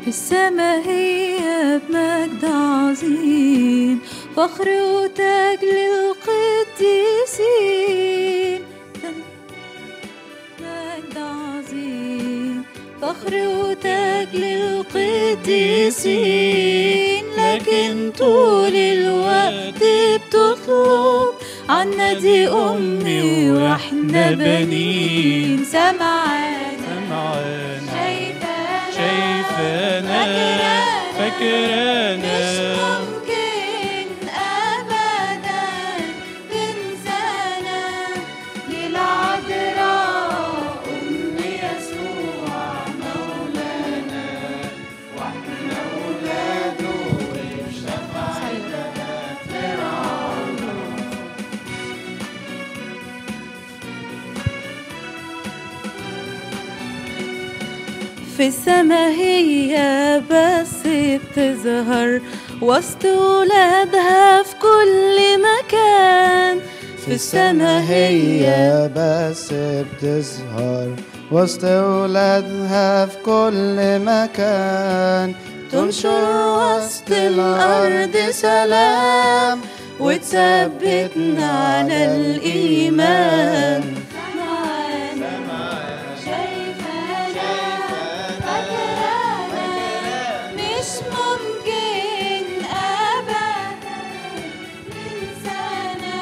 السما هي بمجد عظيم فخر وتاج للقديسين مجد عظيم فخر وتاج للقديسين لكن طول الوقت بتطلب عنا دي أمي وإحنا بنين سمعانا سمعانا شايفانا شايفانا مش فاكرانا ممكن أبدا تنسانا للعذراء أم يسوع مولانا وإحنا ولاده بشفاعتها ترعانا في السما هي بس بتظهر وسط ولادها في كل مكان في السما هي بس بتظهر وسط ولادها في كل مكان تنشر وسط الأرض سلام وتثبتنا على الإيمان مش ممكن أبدا ننسانا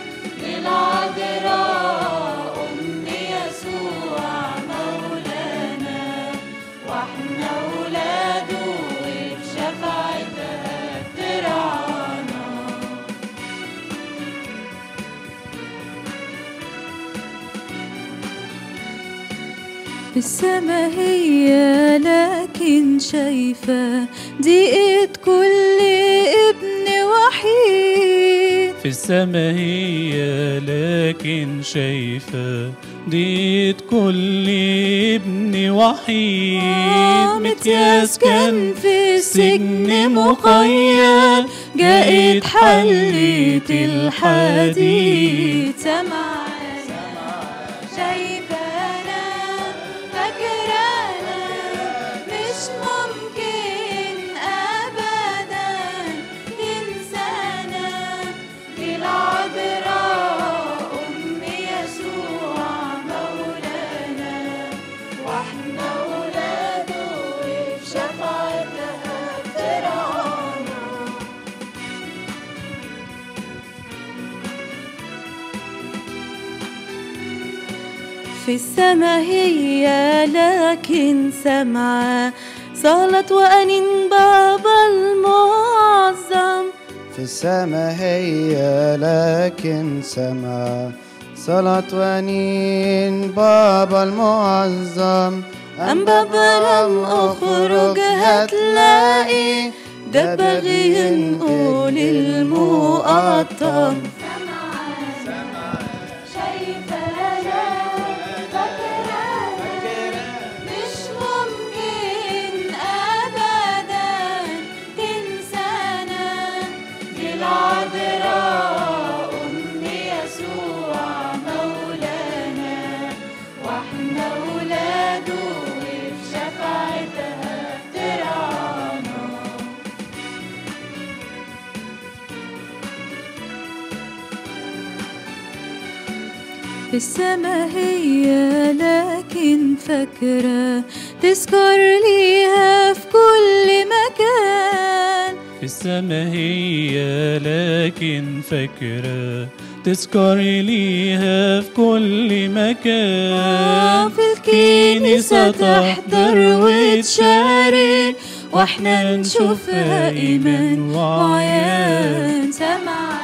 للعذراء أم يسوع مولانا واحنا ولاده وبشفاعتها ترعانا في السما هي لكن شايفة ضيقة كل ابن وحيد في السما هي لكن شايفة ديت كل ابن وحيد متياس كان في سجن مقيد جاءت حلت الحديد سمعانا شايفانا فاكرانا مش ممكن أبدا تنسانا للعذراء أم يسوع مولانا واحنا ولاده وبشفاعتها ترعانا في السما هي لكن سمعة صلاة وأنين بابا المعظم في السما هي لكن سمع صلاة ونين بابا المعظم أم بابا لم أخرج هتلاقي ده بغي ينقول المقطم مش ممكن أبدا تنسانا دي العذراء أم يسوع مولانا واحنا ولاده وبشفاعتها ترعانا في السما هي لكن فاكرة تذكر ليها في كل مكان في السما هي لكن فاكرة تذكر ليها في كل مكان في الكنيسة تحضر وتشارك واحنا نشوفها إيمان وعيان سمع